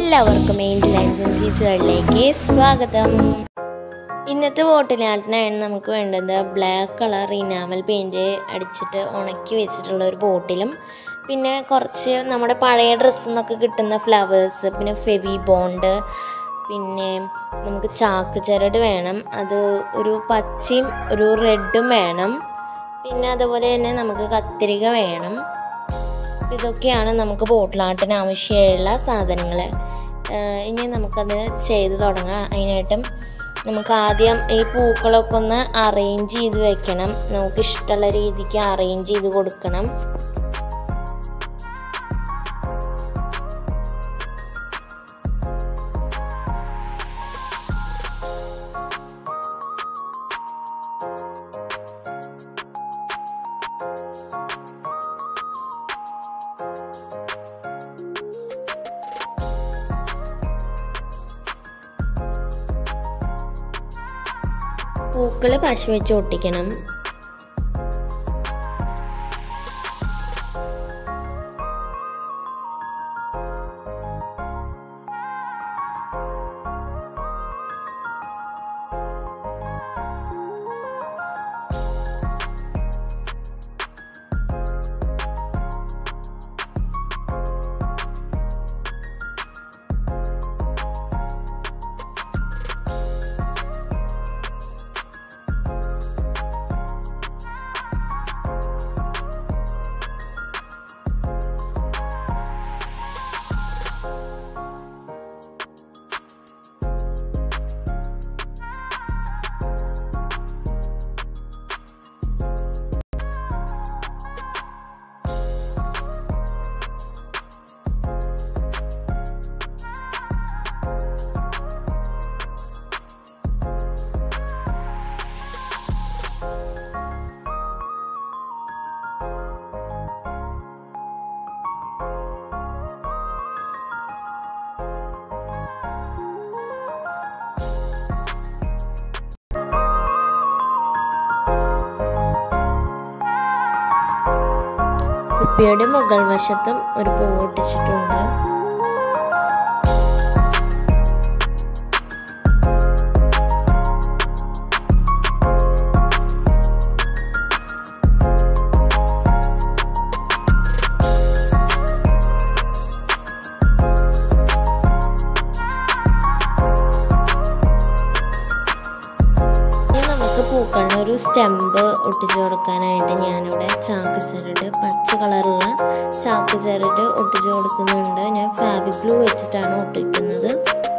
എല്ലാവർക്കും ഏഞ്ചൽ ഏജൻസീസുകളിലേക്ക് സ്വാഗതം ഇന്നത്തെ ബോട്ടിലാട്ടിനാണ് നമുക്ക് വേണ്ടത് ബ്ലാക്ക് കളർ ഇനാമൽ പെയിൻറ് അടിച്ചിട്ട് ഉണക്കി വെച്ചിട്ടുള്ള ഒരു ബോട്ടിലും പിന്നെ കുറച്ച് നമ്മുടെ പഴയ ഡ്രസ്സിൽ നിന്നൊക്കെ കിട്ടുന്ന ഫ്ലവേഴ്സ് പിന്നെ ഫെവി ബോണ്ട് പിന്നെ നമുക്ക് ചാക്ക് ചരട് വേണം അത് ഒരു പച്ചയും ഒരു റെഡും വേണം പിന്നെ അതുപോലെ തന്നെ നമുക്ക് കത്തിരിക വേണം ഇതൊക്കെയാണ് നമുക്ക് ബോട്ടിലാട്ടിന് ആവശ്യമുള്ള സാധനങ്ങൾ ഇനി നമുക്കത് ചെയ്ത് തുടങ്ങാം അതിനായിട്ടും നമുക്ക് ആദ്യം ഈ പൂക്കളൊക്കെ ഒന്ന് അറേഞ്ച് ചെയ്ത് വെക്കണം നമുക്ക് ഇഷ്ടമുള്ള രീതിക്ക് അറേഞ്ച് ചെയ്ത് കൊടുക്കണം പൂക്കൾ പശ വെച്ച് ഒട്ടിക്കണം കുപ്പിയുടെ മുകൾ വശത്തും ഒരു പൂ ഒട്ടിച്ചിട്ടുണ്ട് ഇനി നമുക്ക് പൂക്കളിന് ഒരു സ്റ്റെമ്പ് ഒട്ടിച്ചു കൊടുക്കാനായിട്ട് ഞാനിവിടെ ചാക്ക് ചരട് പച്ച കളറുള്ള ചാക്ക് ചരട് ഒട്ടിച്ചു കൊടുക്കുന്നുണ്ട് ഞാൻ ഫാബ്രിക് ഗ്ലൂ വെച്ചിട്ടാണ് ഒട്ടിക്കുന്നത്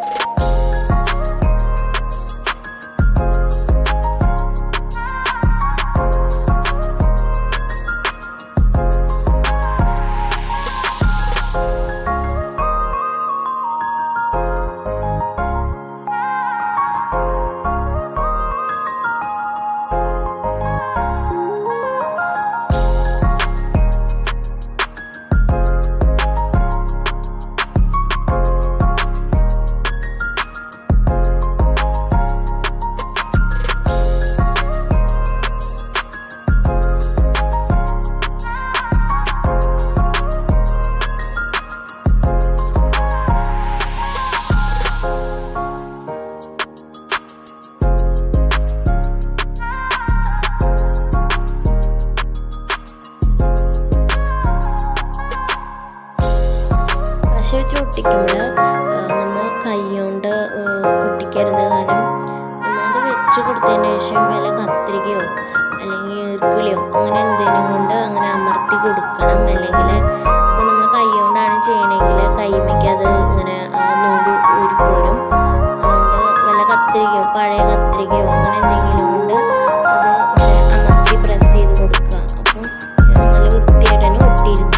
പശ വെച്ച് ഒട്ടിക്കുമ്പോൾ നമ്മൾ കൈ കൊണ്ട് ഒട്ടിക്കരുത് കാരണം നമ്മളത് വെച്ച് കൊടുത്തതിന് ശേഷം വല്ല കത്രികയോ അല്ലെങ്കിൽ ഈർക്കിളിയോ അങ്ങനെ എന്തെങ്കിലും കൊണ്ട് അങ്ങനെ അമർത്തി കൊടുക്കണം അല്ലെങ്കിൽ ഇപ്പോൾ നമ്മൾ കൈ കൊണ്ടാണ് ചെയ്യണമെങ്കിൽ കൈമയ്ക്ക് അത് ഇങ്ങനെ ആ നൂല് ഊരിപ്പോരും അതുകൊണ്ട് വല്ല കത്രികയോ പഴയ കത്രികയോ അങ്ങനെ എന്തെങ്കിലും കൊണ്ട് അത് ഇങ്ങനെ അമർത്തി പ്രസ് ചെയ്ത് കൊടുക്കുക അപ്പം നല്ല വൃത്തിയായിട്ട് തന്നെ ഒട്ടിയിരുന്നു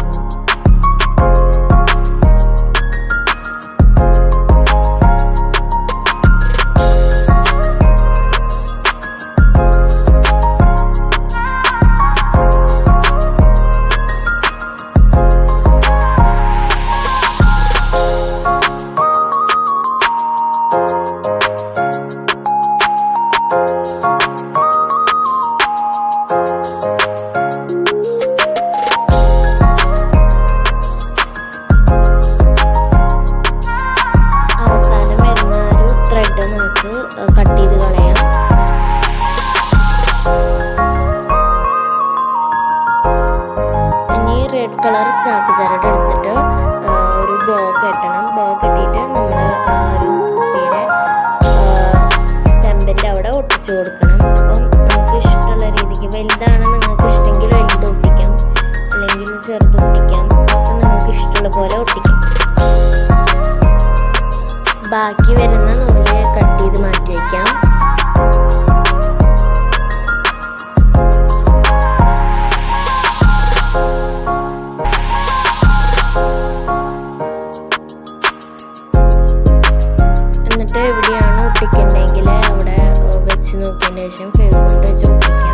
കെട്ടണം ബോ കെട്ടിയിട്ട് നമ്മൾ ആ ഒരു കുപ്പിയുടെ സ്റ്റമ്പിൻ്റെ അവിടെ ഒട്ടിച്ചു കൊടുക്കണം അപ്പം നമുക്ക് ഇഷ്ടമുള്ള രീതിക്ക് വലുതാണ് നിങ്ങൾക്ക് ഇഷ്ടമെങ്കിൽ വലുത് ഒട്ടിക്കാം അല്ലെങ്കിൽ ചെറുത് ഒട്ടിക്കാം അപ്പം നിങ്ങൾക്ക് ഇഷ്ടമുള്ള പോലെ ഒട്ടിക്കാം ബാക്കി വരുന്ന നൂല് കട്ട് ചെയ്ത് മാറ്റി വയ്ക്കാം എന്നിട്ട് എവിടെയാണ് ഒട്ടിക്കണ്ടെങ്കിൽ അവിടെ ഏഹ്, വെച്ച് നോക്കിയതിന് ശേഷം ഫേവ് കൊണ്ട് വെച്ച് ഒട്ടിക്കാം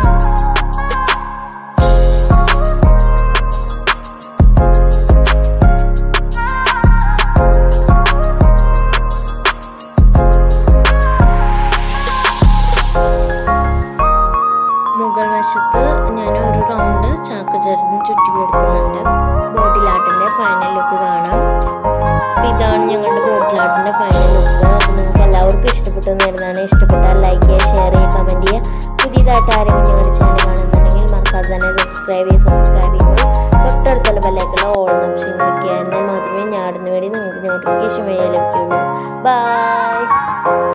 മുകൾ വശത്ത് ഞാൻ ഒരു റൗണ്ട് ചാക്ക് ചേർന്ന് ചുറ്റി കൊടുക്കുന്നുണ്ട് ബോട്ടിലാട്ടിൻ്റെ ഫൈനൽ ലുക്ക് കാണാം അപ്പോൾ ഇതാണ് ഞങ്ങളുടെ ബോട്ടിലാട്ടിൻ്റെ ഫൈനൽ ലുക്ക് അപ്പോൾ നിങ്ങൾക്ക് എല്ലാവർക്കും ഇഷ്ടപ്പെട്ടു എന്നിരുന്നാണ് ഇഷ്ടപ്പെട്ടാൽ ലൈക്ക് ചെയ്യുക ഷെയർ ചെയ്യുക കമൻറ്റ് ചെയ്യുക പുതിയതായിട്ട് ആരെങ്കിലും ഞങ്ങളുടെ ചാനൽ കാണുന്നുണ്ടെങ്കിൽ മറക്കാതെ തന്നെ സബ്സ്ക്രൈബ് ചെയ്യുക സബ്സ്ക്രൈബ് ചെയ്യുമ്പോൾ തൊട്ടടുത്തുള്ള ബെല്ലൈക്കുള്ള ഓൾ ഓപ്ഷൻ ക്ലിക്ക് ചെയ്യുക എന്നാൽ മാത്രമേ ഞാൻ അടുന്ന വേണ്ടി നിങ്ങൾക്ക് നോട്ടിഫിക്കേഷൻ വഴി ലഭിക്കുകയുള്ളൂ ബൈ